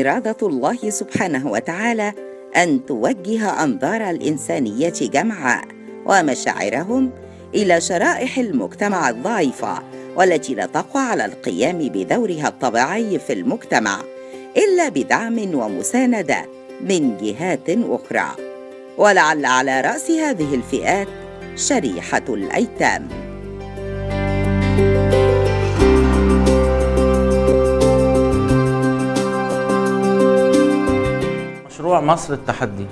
إرادة الله سبحانه وتعالى أن توجه أنظار الإنسانية جمعاء ومشاعرهم إلى شرائح المجتمع الضعيفة والتي لا تقوى على القيام بدورها الطبيعي في المجتمع إلا بدعم ومساندة من جهات أخرى ولعل على رأس هذه الفئات شريحة الأيتام مشروع مصر التحدي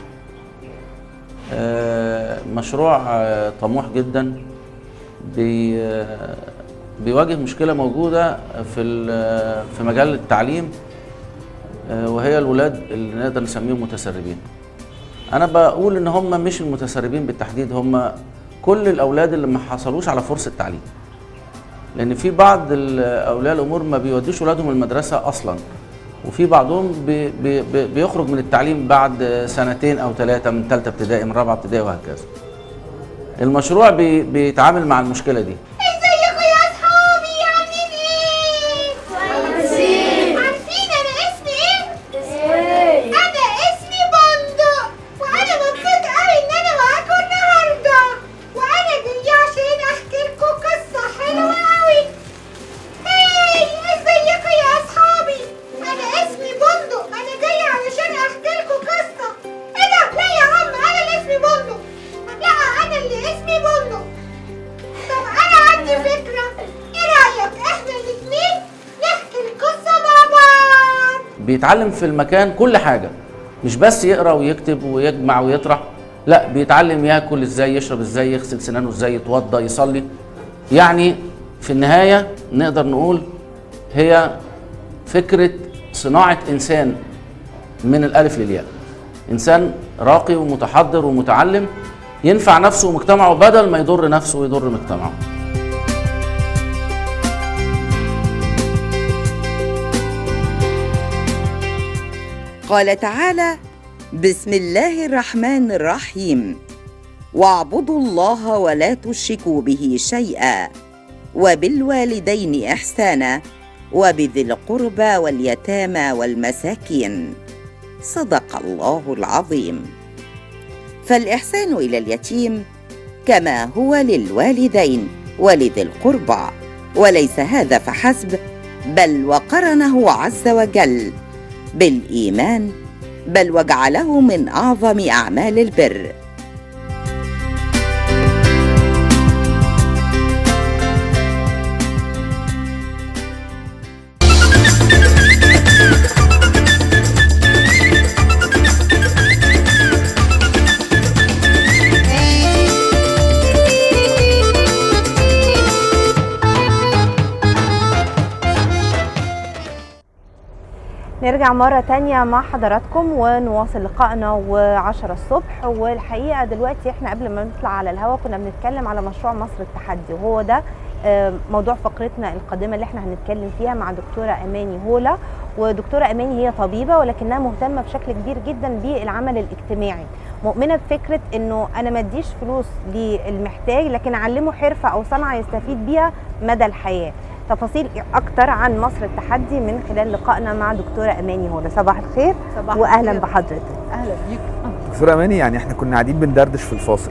آه، مشروع آه، طموح جدا بي آه، بيواجه مشكلة موجودة في ال- في مجال التعليم آه، وهي الولاد اللي نقدر نسميهم متسربين أنا بقول إن هم مش المتسربين بالتحديد هم كل الأولاد اللي ما حصلوش على فرصة تعليم لأن في بعض ال- أولياء الأمور ما بيوديش ولادهم المدرسة أصلا وفي بعضهم بي بي بي- بيخرج من التعليم بعد سنتين أو ثلاثة من ثالثة ابتدائي من رابعة ابتدائي وهكذا المشروع بي بيتعامل مع المشكلة دي ازيكم يا اصحابي عاملين ايه؟ كويسين عارفين انا اسمي ايه؟ انا اسمي بندق وانا مبسوط قوي ان انا معاكم النهارده وانا جايه عشان احكي لكم قصه حلوه قوي هاي ازيكم يا اصحابي انا اسمي بندق انا جايه علشان احكي لكم قصه ايه ده لا يا عم انا اللي اسمي بندق لا انا اللي اسمي بندق طب انا عندي فكرة ايه رأيك احنا الاتنين نحكي القصة مع بعض بيتعلم في المكان كل حاجة مش بس يقرأ ويكتب ويجمع ويطرح لا بيتعلم ياكل ازاي يشرب ازاي يغسل سنانه ازاي يتوضى يصلي يعني في النهاية نقدر نقول هي فكرة صناعة إنسان من الألف للياء إنسان راقي ومتحضر ومتعلم ينفع نفسه ومجتمعه بدل ما يضر نفسه ويضر مجتمعه قال تعالى بسم الله الرحمن الرحيم واعبدوا الله ولا تشركوا به شيئا وبالوالدين احسانا وبذي القربى واليتامى والمساكين صدق الله العظيم فالاحسان الى اليتيم كما هو للوالدين ولذي القربى وليس هذا فحسب بل وقرنه عز وجل بالايمان بل وجعله من اعظم اعمال البر نرجع مرة تانية مع حضراتكم ونواصل لقائنا وعشرة الصبح والحقيقة دلوقتي احنا قبل ما نطلع على الهوا كنا بنتكلم على مشروع مصر التحدي وهو ده آه، موضوع فقرتنا القادمة اللي احنا هنتكلم فيها مع دكتورة أماني هولا ودكتورة أماني هي طبيبة ولكنها مهتمة بشكل كبير جدا بالعمل الاجتماعي مؤمنة بفكرة انه انا ما اديش فلوس للمحتاج لكن اعلمه حرفة او صنعة يستفيد بيها مدى الحياة تفاصيل اكتر عن مصر التحدي من خلال لقائنا مع دكتوره اماني هولا صباح الخير صباح واهلا الخير. بحضرتك اهلا بيك دكتور اماني يعني احنا كنا قاعدين بندردش في الفاصل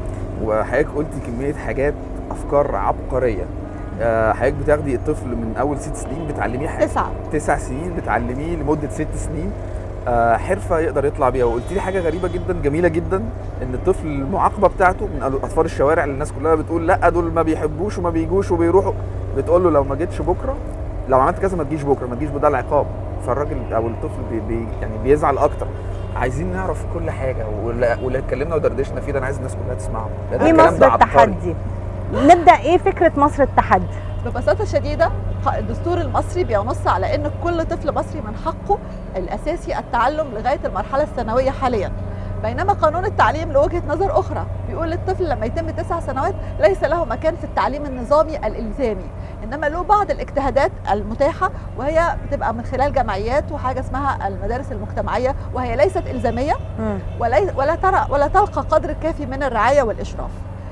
وحضرتك قلتي كميه حاجات افكار عبقريه آه، حضرتك بتاخدي الطفل من اول ست سنين بتعلميه حاجه تسعة تسع سنين بتعلميه لمده ست سنين آه، حرفه يقدر يطلع بيها وقلت لي حاجه غريبه جدا جميله جدا ان الطفل المعاقبه بتاعته من اطفال الشوارع اللي الناس كلها بتقول لا دول ما بيحبوش وما بيجوش وبيروحوا بتقول له لو ما جيتش بكره لو عملت كذا ما تجيش بكره ما تجيش بده العقاب فالراجل او الطفل بي بي يعني بيزعل اكتر عايزين نعرف كل حاجه واللي واللي اتكلمنا ودردشنا فيه ده انا عايز الناس كلها تسمعه لأن ايه الكلام ده مصر عبقري. التحدي نبدا ايه فكره مصر التحدي ببساطة شديدة ق- الدستور المصري بينص على ان كل طفل مصري من حقه الاساسي التعلم لغاية المرحلة الثانوية حاليا بينما قانون التعليم له وجهة نظر أخرى بيقول الطفل لما يتم تسع سنوات ليس له مكان في التعليم النظامي الإلزامي إنما له بعض الاجتهادات المتاحة وهي بتبقى من خلال جمعيات وحاجة اسمها المدارس المجتمعية وهي ليست إلزامية مم. ولا ولا ترى ولا تلقى قدر كافي من الرعايه والاشراف.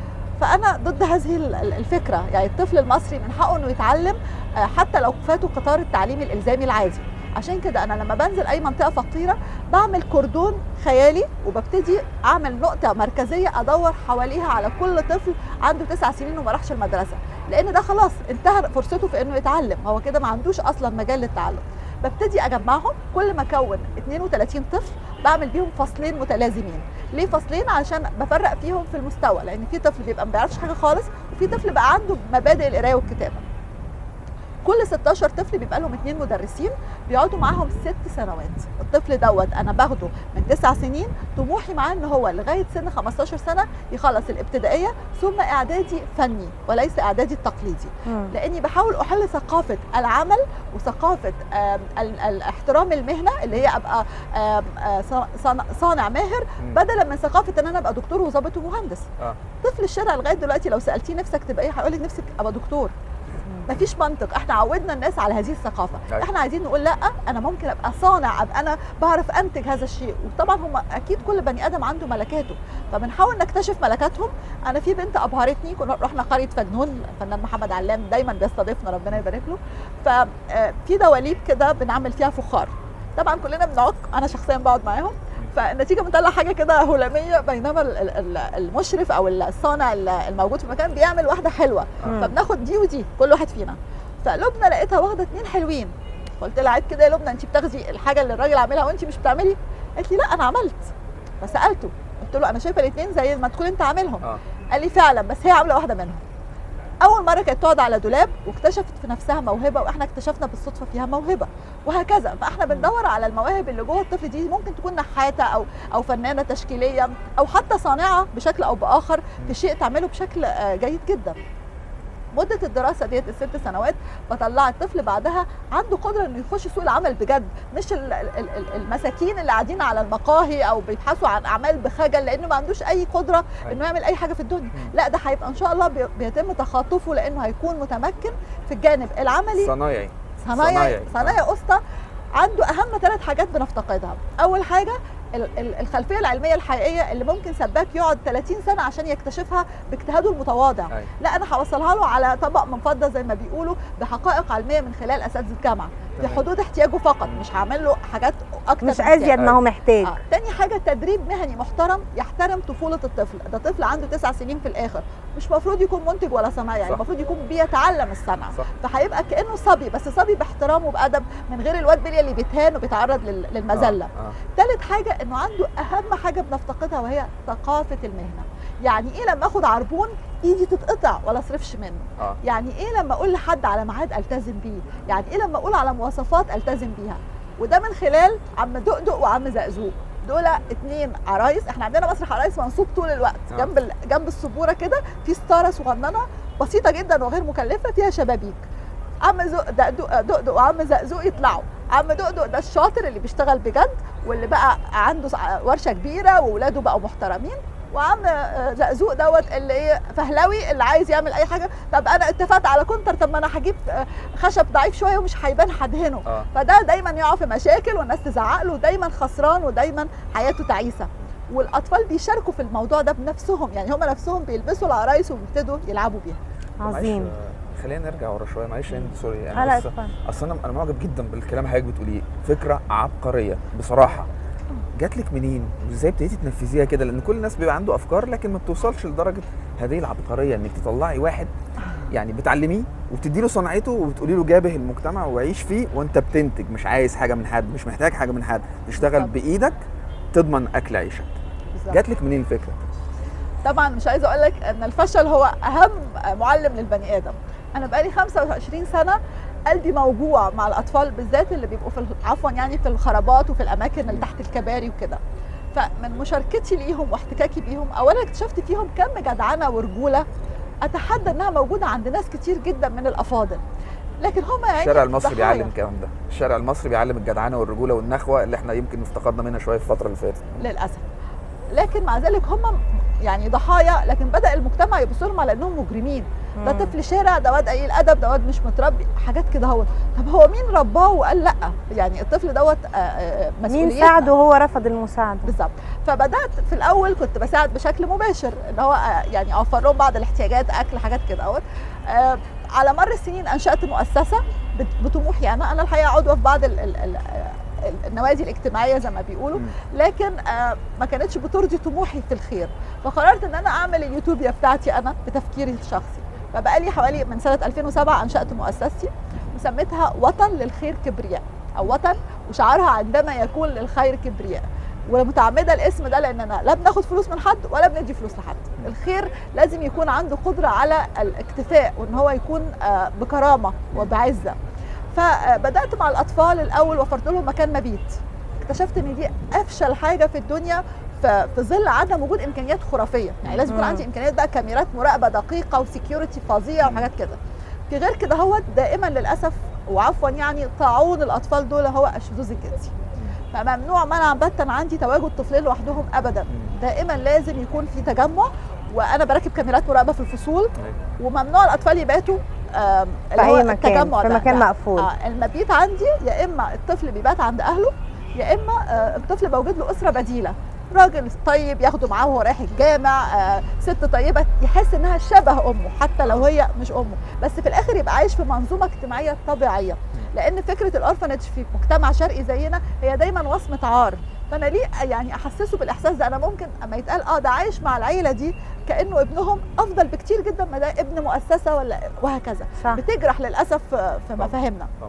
فانا ضد هذه ال- ال- الفكره، يعني الطفل المصري من حقه انه يتعلم آه، حتى لو فاته قطار التعليم الالزامي العادي. عشان كده انا لما بنزل اي منطقه فقيره بعمل كردون خيالي وببتدي اعمل نقطه مركزيه ادور حواليها على كل طفل عنده تسع سنين وما راحش المدرسه لان ده خلاص انتهى فرصته في انه يتعلم هو كده ما عندوش اصلا مجال للتعلم ببتدي اجمعهم كل ما اكون 32 طفل بعمل بيهم فصلين متلازمين ليه فصلين عشان بفرق فيهم في المستوى لان في طفل بيبقى ما بيعرفش حاجه خالص وفي طفل بقى عنده مبادئ القرايه والكتابه كل 16 طفل بيبقى لهم اثنين مدرسين بيقعدوا معاهم ست سنوات الطفل دوت انا باخده من تسع سنين طموحي معاه ان هو لغايه سن 15 سنه يخلص الابتدائيه ثم اعدادي فني وليس اعدادي التقليدي مم. لاني بحاول احل ثقافه العمل وثقافه آم، ال- ال- احترام المهنه اللي هي ابقى آم، آه، صا- صانع- صانع ماهر مم. بدلا من ثقافه ان انا ابقى دكتور وظابط ومهندس آه. طفل الشارع لغايه دلوقتي لو سالتيه نفسك تبقى ايه هيقول لك نفسك ابقى دكتور مفيش منطق احنا عودنا الناس على هذه الثقافه أيوة. احنا عايزين نقول لا انا ممكن ابقى صانع ابقى انا بعرف انتج هذا الشيء وطبعا هم اكيد كل بني ادم عنده ملكاته فبنحاول نكتشف ملكاتهم انا في بنت ابهرتني كنا رحنا قريه فجنون الفنان محمد علام دايما بيستضيفنا ربنا يبارك له ففي دواليب كده بنعمل فيها فخار طبعا كلنا بنقعد انا شخصيا بقعد معاهم فالنتيجه بنطلع حاجه كده هلاميه بينما ال- ال- ال- المشرف او الصانع ال- الموجود في المكان بيعمل واحده حلوه مم. فبناخد دي ودي كل واحد فينا فلبنى لقيتها واخده اتنين حلوين قلت لها عيب كده يا لبنى انت بتاخدي الحاجه اللي الراجل عاملها وانت مش بتعملي قالت لي لا انا عملت فسالته قلت له انا شايفه الاثنين زي ما تكون انت عاملهم اه قال لي فعلا بس هي عامله واحده منهم اول مره كانت تقعد على دولاب واكتشفت في نفسها موهبه واحنا اكتشفنا بالصدفه فيها موهبه وهكذا فاحنا بندور على المواهب اللي جوه الطفل دي ممكن تكون نحاته او او فنانه تشكيليه او حتى صانعه بشكل او باخر في شيء تعمله بشكل آه، جيد جدا مدة الدراسة ديت الست سنوات بطلع الطفل بعدها عنده قدرة انه يخش سوق العمل بجد مش ال- ال- ال- المساكين اللي قاعدين على المقاهي او بيبحثوا عن اعمال بخجل لانه ما عندوش اي قدرة انه يعمل اي حاجة في الدنيا لا ده هيبقى ان شاء الله بي- بيتم تخاطفه لانه هيكون متمكن في الجانب العملي صنايعي صنايعي صنايعي. صنايعي اسطى عنده اهم ثلاث حاجات بنفتقدها اول حاجه ال- ال- الخلفيه العلميه الحقيقيه اللي ممكن سباك يقعد 30 سنه عشان يكتشفها باجتهاده المتواضع أيوة. لا انا هوصلها له على طبق من فضه زي ما بيقولوا بحقائق علميه من خلال اساتذه الجامعه في تمام. حدود احتياجه فقط مش هعمل له حاجات اكتر مش من ازيد كده. ما هو محتاج آه. تاني حاجة تدريب مهني محترم يحترم طفولة الطفل ده طفل عنده تسع سنين في الآخر مش مفروض يكون منتج ولا صنايعي صح. المفروض يكون بيتعلم الصنعة صح. فهيبقى كأنه صبي بس صبي باحترام وبأدب من غير الواد بلي اللي بيتهان وبيتعرض لل- للمذلة آه. آه. تالت حاجة انه عنده اهم حاجة بنفتقدها وهي ثقافة المهنة يعني ايه لما اخد عربون ايدي تتقطع ولا اصرفش منه آه. يعني ايه لما اقول لحد على ميعاد التزم بيه يعني ايه لما اقول على مواصفات التزم بيها وده من خلال عم دقدق وعم زقزوق دول اتنين عرايس احنا عندنا مسرح عرايس منصوب طول الوقت آه. جنب ال- جنب السبوره كده في ستاره صغننه بسيطه جدا وغير مكلفه فيها شبابيك عم زق- دقدق دقدق وعم زقزوق يطلعوا عم دقدق ده الشاطر اللي بيشتغل بجد واللي بقى عنده سع- ورشه كبيره واولاده بقوا محترمين وعم آه، زقزوق دوت اللي ايه فهلوي اللي عايز يعمل اي حاجه طب انا اتفقت على كونتر طب ما انا هجيب آه، خشب ضعيف شويه ومش هيبان هدهنه اه فده دايما يقع في مشاكل والناس تزعق له دايما خسران ودايما حياته تعيسه والاطفال بيشاركوا في الموضوع ده بنفسهم يعني هم نفسهم بيلبسوا العرايس وبيبتدوا يلعبوا بيها عظيم معلش، آه، خلينا نرجع ورا شويه معلش يا هند، سوري لا يعني لا بس اتفضل. اصل انا انا معجب جدا بالكلام حضرتك بتقوليه فكره عبقريه بصراحه جات لك منين وازاي ابتديتي تنفذيها كده لان كل الناس بيبقى عنده افكار لكن ما بتوصلش لدرجه هذه العبقريه انك تطلعي واحد يعني بتعلميه وبتدي له صنعته وبتقولي له جابه المجتمع وعيش فيه وانت بتنتج مش عايز حاجه من حد مش محتاج حاجه من حد تشتغل بالظبط. بايدك تضمن اكل عيشك بالظبط. جات لك منين الفكره طبعا مش عايزه اقول لك ان الفشل هو اهم معلم للبني ادم انا بقالي 25 سنه قلبي موجوع مع الاطفال بالذات اللي بيبقوا في ال- عفوا يعني في الخرابات وفي الاماكن اللي تحت الكباري وكده فمن مشاركتي ليهم واحتكاكي بيهم اولا اكتشفت فيهم كم جدعنه ورجوله اتحدى انها موجوده عند ناس كتير جدا من الافاضل لكن هم يعني الشارع المصري ضحايا. بيعلم الكلام ده الشارع المصري بيعلم الجدعنه والرجوله والنخوه اللي احنا يمكن افتقدنا منها شويه في الفتره اللي فاتت للاسف لكن مع ذلك هم يعني ضحايا لكن بدا المجتمع يبص لهم على انهم مجرمين ده مم. طفل شارع ده واد قليل ادب ده واد مش متربي حاجات كده هو طب هو مين رباه وقال لا يعني الطفل دوت آه، آه، مين مسؤوليتنا. ساعده وهو رفض المساعده بالظبط فبدات في الاول كنت بساعد بشكل مباشر ان هو آه، يعني اوفر لهم بعض الاحتياجات اكل حاجات كده اهوت آه، على مر السنين انشات مؤسسه بت- بطموحي انا انا الحقيقه عضوه في بعض ال ال ال ال- النوادي الاجتماعيه زي ما بيقولوا مم. لكن آه، ما كانتش بترضي طموحي في الخير فقررت ان انا اعمل اليوتوبيا بتاعتي انا بتفكيري الشخصي فبقى لي حوالي من سنه 2007 انشات مؤسستي وسميتها وطن للخير كبرياء او وطن وشعارها عندما يكون للخير كبرياء ومتعمده الاسم ده لان انا لا بناخد فلوس من حد ولا بندي فلوس لحد الخير لازم يكون عنده قدره على الاكتفاء وان هو يكون آه، بكرامه وبعزه فبدات مع الاطفال الاول وفرت لهم مكان مبيت اكتشفت ان دي افشل حاجه في الدنيا ف- في ظل عدم وجود امكانيات خرافيه يعني لازم يكون مم. عندي امكانيات بقى كاميرات مراقبه دقيقه وسكيورتي فظيع وحاجات كده في غير كده هو دائما للاسف وعفوا يعني طاعون الاطفال دول هو الشذوذ الجنسي فممنوع منعا باتا عندي تواجد طفلين لوحدهم ابدا دائما لازم يكون في تجمع وانا بركب كاميرات مراقبه في الفصول وممنوع الاطفال يباتوا آم، في اللي هو اي مكان التجمع في ده. مكان لا. مقفول آه المبيت عندي يا اما الطفل بيبات عند اهله يا اما آه الطفل بوجد له اسره بديله راجل طيب ياخده معاه وهو رايح الجامع آه ست طيبه يحس انها شبه امه حتى لو هي مش امه بس في الاخر يبقى عايش في منظومه اجتماعيه طبيعيه لان فكره الاورفنج في مجتمع شرقي زينا هي دايما وصمه عار فانا ليه يعني احسسه بالاحساس ده انا ممكن اما يتقال اه ده عايش مع العيله دي كانه ابنهم افضل بكتير جدا ما ده ابن مؤسسه ولا وهكذا صح بتجرح للاسف في طبعاً. مفاهيمنا طبعاً.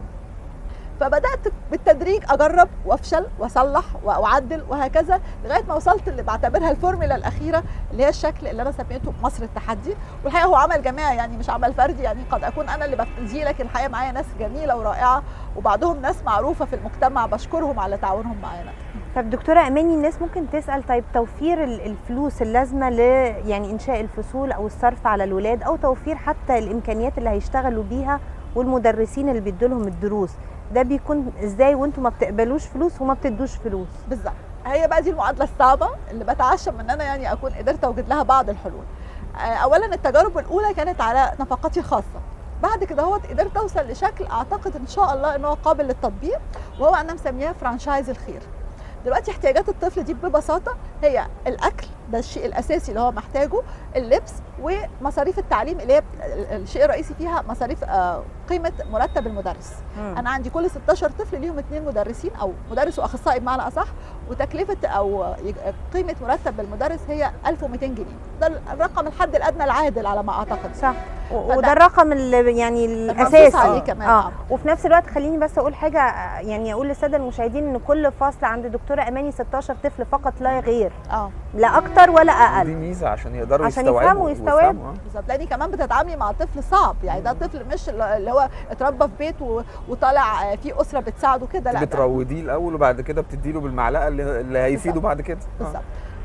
فبدات بالتدريج اجرب وافشل واصلح واعدل وهكذا لغايه ما وصلت اللي بعتبرها الفورمولا الاخيره اللي هي الشكل اللي انا سميته مصر التحدي والحقيقه هو عمل جماعي يعني مش عمل فردي يعني قد اكون انا اللي ببتدي لكن الحقيقه معايا ناس جميله ورائعه وبعضهم ناس معروفه في المجتمع بشكرهم على تعاونهم معانا طب دكتوره اماني الناس ممكن تسال طيب توفير ال- الفلوس اللازمه ل يعني انشاء الفصول او الصرف على الولاد او توفير حتى الامكانيات اللي هيشتغلوا بيها والمدرسين اللي بيدوا لهم الدروس ده بيكون ازاي وانتم ما بتقبلوش فلوس وما بتدوش فلوس بالظبط هي بقى دي المعادله الصعبه اللي بتعشم ان انا يعني اكون قدرت اوجد لها بعض الحلول آه، اولا التجارب الاولى كانت على نفقاتي الخاصه بعد كده هو قدرت اوصل لشكل اعتقد ان شاء الله ان هو قابل للتطبيق وهو انا مسمياه فرانشايز الخير دلوقتي احتياجات الطفل دي ببساطه هي الاكل ده الشيء الاساسي اللي هو محتاجه اللبس ومصاريف التعليم اللي هي الشيء الرئيسي فيها مصاريف آه، قيمه مرتب المدرس مم. انا عندي كل 16 طفل ليهم اثنين مدرسين او مدرس واخصائي بمعنى اصح وتكلفه او يج- قيمه مرتب المدرس هي 1200 جنيه ده الرقم الحد الادنى العادل على ما اعتقد صح و- فده- وده الرقم اللي يعني المنصوص الاساسي عليه كمان اه آه. وفي نفس الوقت خليني بس اقول حاجه آه، يعني اقول للساده المشاهدين ان كل فصل عند دكتوره اماني 16 طفل فقط لا غير اه لا اكتر ولا دي اقل ميزه عشان يقدروا عشان يستوعبوا يفهموا ويستوعبوا. آه. بالظبط لاني كمان بتتعاملي مع طفل صعب يعني ده طفل مش اللي هو اتربى في بيت و- وطالع آه، في اسره بتساعده كده لا ده بتروضيه الاول وبعد كده بتديله بالمعلقه اللي, اللي هيفيده بعد كده آه. بالظبط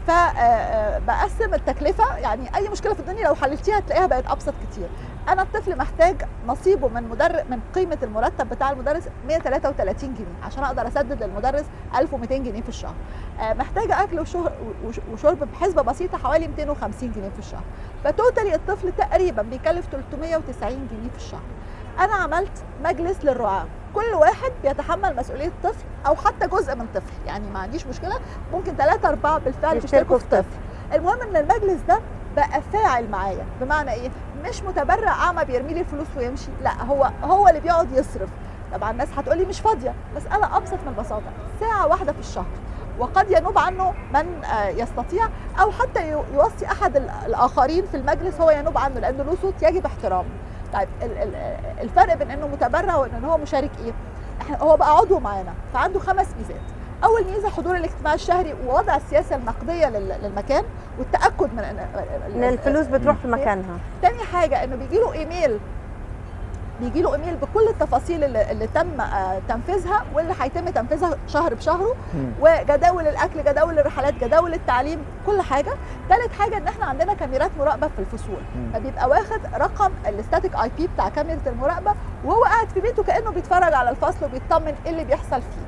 فبقسم التكلفه يعني اي مشكله في الدنيا لو حللتيها هتلاقيها بقت ابسط كتير انا الطفل محتاج نصيبه من مدرب من قيمه المرتب بتاع المدرس 133 جنيه عشان اقدر اسدد للمدرس 1200 جنيه في الشهر آه، محتاجه اكل وشه- وش- وشرب بحسبه بسيطه حوالي 250 جنيه في الشهر فتوتالي الطفل تقريبا بيكلف 390 جنيه في الشهر انا عملت مجلس للرعاه كل واحد بيتحمل مسؤوليه طفل او حتى جزء من طفل يعني ما عنديش مشكله ممكن ثلاثة أربعة بالفعل يشتركوا يشتركوا في طفل المهم ان المجلس ده بقى فاعل معايا بمعنى ايه مش متبرع اعمى بيرمي لي الفلوس ويمشي لا هو هو اللي بيقعد يصرف طبعا الناس هتقولي مش فاضيه مساله ابسط من البساطه ساعه واحده في الشهر وقد ينوب عنه من آه، يستطيع او حتى يو- يوصي احد ال- الاخرين في المجلس هو ينوب عنه لانه له صوت يجب احترامه طيب ال- ال- الفرق بين انه متبرع وان هو مشارك ايه احنا هو بقى عضو معانا فعنده خمس ميزات اول ميزه حضور الاجتماع الشهري ووضع السياسه النقديه لل- للمكان والتاكد من ان الفلوس بتروح في مكانها تاني حاجه انه بيجي له ايميل بيجي له ايميل بكل التفاصيل اللي, اللي تم آه، تنفيذها واللي هيتم تنفيذها شهر بشهره مم. وجداول الاكل جداول الرحلات جداول التعليم كل حاجه ثالث حاجه ان احنا عندنا كاميرات مراقبه في الفصول مم. فبيبقى واخد رقم الاستاتيك اي بي بتاع كاميرا المراقبه وهو قاعد في بيته كانه بيتفرج على الفصل وبيطمن ايه اللي بيحصل فيه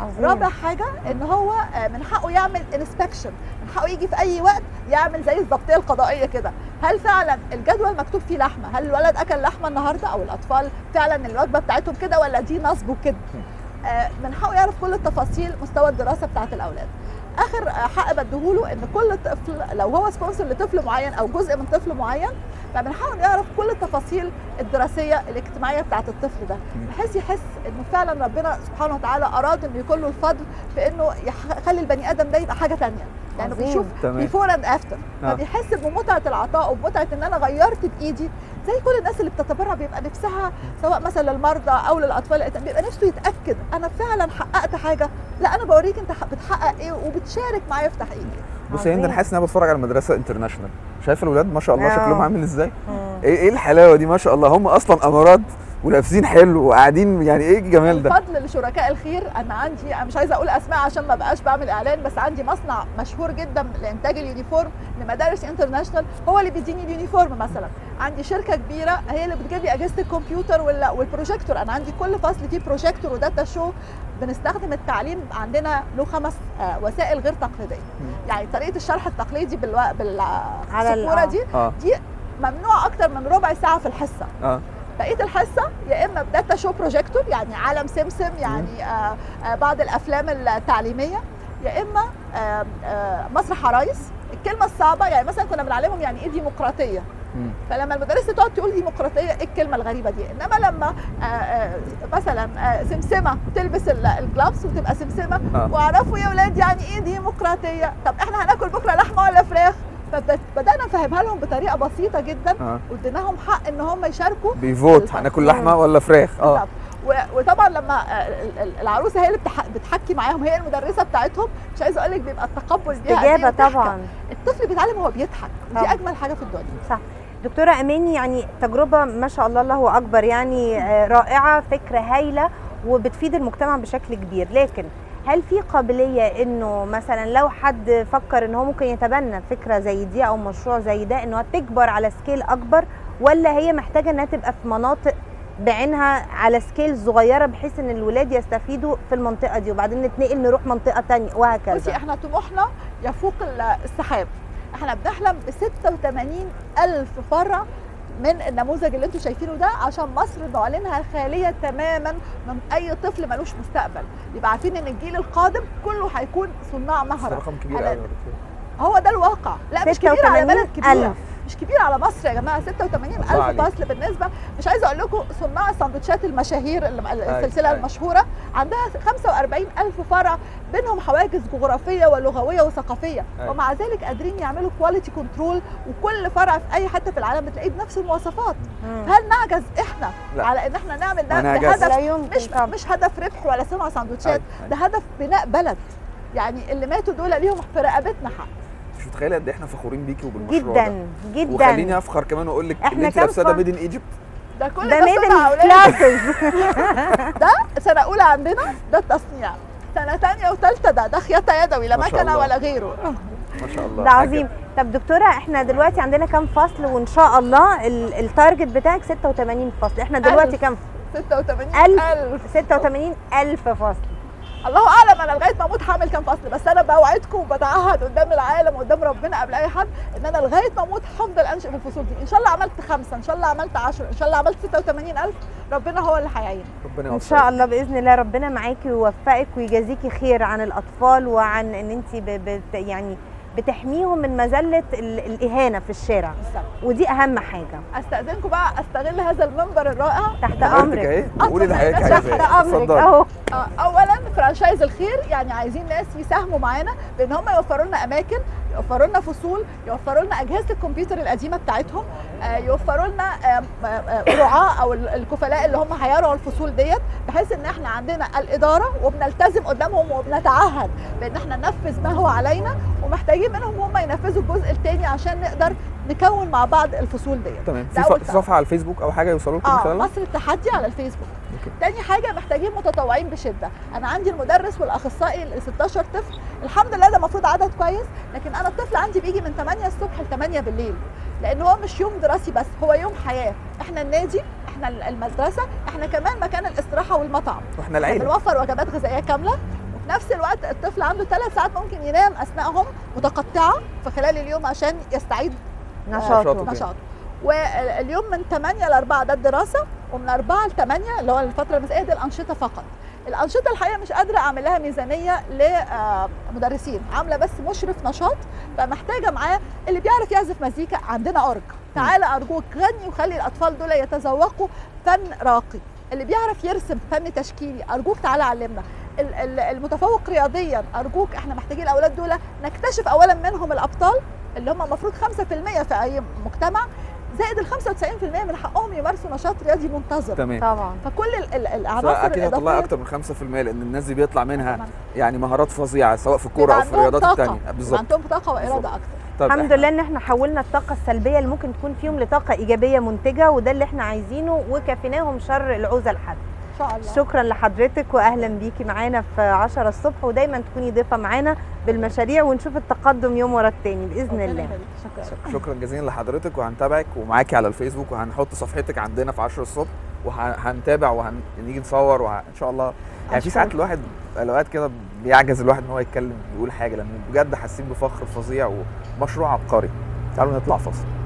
عظيم. رابع حاجه ان هو آه، من حقه يعمل انسبكشن من حقه يجي في اي وقت يعمل زي الضبطيه القضائيه كده هل فعلا الجدول مكتوب فيه لحمه هل الولد اكل لحمه النهارده او الاطفال فعلا الوجبه بتاعتهم كده ولا دي نصب وكده آه، من حقه يعرف كل التفاصيل مستوى الدراسه بتاعت الاولاد اخر آه، حق بديهوله ان كل طفل لو هو سبونسر لطفل معين او جزء من طفل معين فمن حقه إنه يعرف كل التفاصيل الدراسيه الاجتماعيه بتاعت الطفل ده بحيث يحس انه فعلا ربنا سبحانه وتعالى اراد انه يكون له الفضل في انه يح- يخلي البني ادم ده يبقى حاجه تانية لانه عظيم. بيشوف تمام. بيفور اند افتر آه. فبيحس بمتعه العطاء وبمتعه ان انا غيرت بايدي زي كل الناس اللي بتتبرع بيبقى نفسها سواء مثلا للمرضى او للاطفال الأيتام، بيبقى نفسه يتاكد انا فعلا حققت حاجه لا انا بوريك انت ح- بتحقق ايه وبتشارك معايا في تحقيقي بص يا هند انا عظيم. حاسس ان انا بتفرج على مدرسه انترناشونال شايف الولاد ما شاء الله آه. شكلهم عامل ازاي مم. ايه ايه الحلاوه دي ما شاء الله هم اصلا امارات ولابسين حلو وقاعدين يعني ايه الجمال ده الفضل لشركاء الخير انا عندي انا مش عايزه اقول اسماء عشان ما بقاش بعمل اعلان بس عندي مصنع مشهور جدا لانتاج اليونيفورم لمدارس انترناشونال هو اللي بيديني اليونيفورم مثلا عندي شركه كبيره هي اللي بتجيب لي اجهزه الكمبيوتر وال- والبروجيكتور انا عندي كل فصل فيه بروجيكتور وداتا شو بنستخدم التعليم عندنا له خمس آه، وسائل غير تقليديه يعني طريقه الشرح التقليدي بالو... بال على ال- السبوره آه. دي اه دي ممنوع اكتر من ربع ساعه في الحصه اه بقيه الحصه يا اما بداتا شو بروجيكتور يعني عالم سمسم يعني آه آه بعض الافلام التعليميه يا اما آه آه مسرح عرايس الكلمه الصعبه يعني مثلا كنا بنعلمهم يعني ايه ديمقراطيه مم. فلما المدرسه تقعد تقول ديمقراطيه ايه الكلمه الغريبه دي انما لما آه آه مثلا آه سمسمه تلبس ال- الجلافز وتبقى سمسمه آه. واعرفوا يا اولاد يعني ايه ديمقراطيه طب احنا هناكل بكره لحمه ولا فراخ فبدانا نفهمها لهم بطريقه بسيطه جدا اه واديناهم حق ان هم يشاركوا بيفوت بالظبط. هناكل لحمه ولا فراخ اه بالظبط و- وطبعا لما آه، ال- ال- العروسه هي اللي بتح- بتحكي معاهم هي المدرسه بتاعتهم مش عايزه اقول لك بيبقى التقبل بيها قد إيه استجابه وضحكة. طبعا الطفل بيتعلم وهو بيضحك طبعاً. ودي اجمل حاجه في الدنيا صح دكتورة أماني يعني تجربة ما شاء الله الله أكبر يعني آه، رائعة فكرة هايلة وبتفيد المجتمع بشكل كبير لكن هل في قابلية انه مثلا لو حد فكر ان هو ممكن يتبنى فكرة زي دي او مشروع زي ده انه تكبر على سكيل اكبر ولا هي محتاجة انها تبقى في مناطق بعينها على سكيل صغيرة بحيث ان الولاد يستفيدوا في المنطقة دي وبعدين نتنقل نروح منطقة تانية بصي وهكذا احنا طموحنا يفوق ال- السحاب احنا بنحلم ب 86 الف فرع من النموذج اللي انتم شايفينه ده عشان مصر نعلنها خاليه تماما من اي طفل ملوش مستقبل يبقى عارفين ان الجيل القادم كله هيكون صناع بس مهره رقم كبير على- قوي يا دكتور. هو ده الواقع لا مش كبير على بلد 86 كبيره ألف مش كبير على مصر يا جماعه 86 الله الف عليك. فصل بالنسبه مش عايزه اقول لكم صناع السندوتشات المشاهير اللي- السلسله أيوة. المشهوره عندها 45 الف فرع بينهم حواجز جغرافيه ولغويه وثقافيه أيوة. ومع ذلك قادرين يعملوا كواليتي كنترول وكل فرع في اي حته في العالم بتلاقيه بنفس المواصفات مم. هل نعجز احنا لا. على ان احنا نعمل ما ده نعجزش. بهدف لا يمكن مش طبعا. مش هدف ربح ولا صنع سندوتشات أيوة. ده هدف بناء بلد يعني اللي ماتوا دول ليهم في رقبتنا حق مش متخيله قد ايه احنا فخورين بيكي وبالمشروع ده جدا وخليني جدا افخر كمان واقول لك إحنا اللي انت كام لابساه ده فرع؟ ميد ان ايجيبت ده كل ده ده ميد صنع ان اولاد كلاسز ده سنه اولى عندنا ده التصنيع سنه ثانيه وثالثه ده ده خياطه يدوي لا ما شاء مكنه الله. ولا غيره ما شاء الله ده حاجة. عظيم طب دكتوره احنا دلوقتي عندنا كام فصل وان شاء الله ال- التارجت بتاعك 86 فصل احنا دلوقتي ألف. كام 86 ألف. ألف 86 الف فصل الله اعلم انا لغايه ما اموت هعمل كام فصل بس انا بوعدكم وبتعهد قدام العالم وقدام ربنا قبل اي حد ان انا لغايه ما اموت هفضل انشئ في الفصول دي ان شاء الله عملت خمسه ان شاء الله عملت 10 ان شاء الله عملت 86000 ربنا هو اللي هيعين ربنا ان يوفقك. شاء الله باذن الله ربنا معاكي ويوفقك ويجازيكي خير عن الاطفال وعن ان انت ب... بت... يعني بتحميهم من مذله ال... الاهانه في الشارع بالظبط ودي اهم حاجه استاذنكم بقى استغل هذا المنبر الرائع تحت حضرتك امرك اهي قولي اللي حضرتك تحت عايزاه تحت امرك اتفضلي. اهو آه، اولا فرانشايز الخير يعني عايزين ناس يساهموا معانا بان هم يوفروا لنا اماكن يوفروا لنا فصول يوفروا لنا اجهزه الكمبيوتر القديمه بتاعتهم آه، يوفروا لنا آم، آه، آه، رعاه او ال- الكفلاء اللي هم هيرعوا الفصول ديت بحيث ان احنا عندنا الاداره وبنلتزم قدامهم وبنتعهد بان احنا ننفذ ما هو علينا ومحتاجين منهم هم ينفذوا الجزء الثاني عشان نقدر نكون مع بعض الفصول ديت تمام ده في أول ف- سبب. صفحه على الفيسبوك او حاجه يوصلوا لكم ان شاء اه الله مصر التحدي على الفيسبوك أوكي. تاني حاجه محتاجين متطوعين بشده انا عندي المدرس والاخصائي ل 16 طفل الحمد لله ده المفروض عدد كويس لكن انا الطفل عندي بيجي من 8 الصبح ل 8 بالليل لان هو مش يوم دراسي بس هو يوم حياه احنا النادي احنا المدرسه احنا كمان مكان الاستراحه والمطعم واحنا احنا العيله بنوفر وجبات غذائيه كامله نفس الوقت الطفل عنده ثلاث ساعات ممكن ينام اثناءهم متقطعه في خلال اليوم عشان يستعيد نشاطه نشاطه. نشاط واليوم من 8 ل 4 ده الدراسه ومن 4 ل 8 اللي هو الفتره المسائيه دي الانشطه فقط الانشطه الحقيقه مش قادره اعمل لها ميزانيه لمدرسين عامله بس مشرف نشاط فمحتاجه معاه اللي بيعرف يعزف مزيكا عندنا اورج تعالى ارجوك غني وخلي الاطفال دول يتذوقوا فن راقي اللي بيعرف يرسم فن تشكيلي ارجوك تعالى علمنا ال- ال- المتفوق رياضيا ارجوك احنا محتاجين الاولاد دول نكتشف اولا منهم الابطال اللي هم المفروض 5% في اي مجتمع زائد ال 95% من حقهم يمارسوا نشاط رياضي منتظم تمام طبعا فكل ال- ال- العناصر اكيد هتطلعي الإضافية اكتر من 5% لان الناس دي بيطلع منها طبعاً. يعني مهارات فظيعه سواء في الكوره بيبقى او في عندهم الرياضات طاقة. الثانيه بيبقى بالظبط عندهم طاقه واراده بالظبط. اكتر طب الحمد إحنا- لله ان احنا حولنا الطاقه السلبيه اللي ممكن تكون فيهم لطاقه ايجابيه منتجه وده اللي احنا عايزينه وكفيناهم شر العوزه لحد ان شاء الله شكرا لحضرتك واهلا بيكي معانا في 10 الصبح ودايما تكوني ضيفه معانا بالمشاريع ونشوف التقدم يوم ورا التاني باذن ربنا الله يخليك. شكرا شكرا جزيلا لحضرتك وهنتابعك ومعاكي على الفيسبوك وهنحط صفحتك عندنا في 10 الصبح وهنتابع وهنيجي نصور وان شاء الله يعني في ساعات أشكرك. الواحد اوقات كده بيعجز الواحد ان هو يتكلم يقول حاجه لان بجد حاسين بفخر فظيع ومشروع عبقري تعالوا نطلع فاصل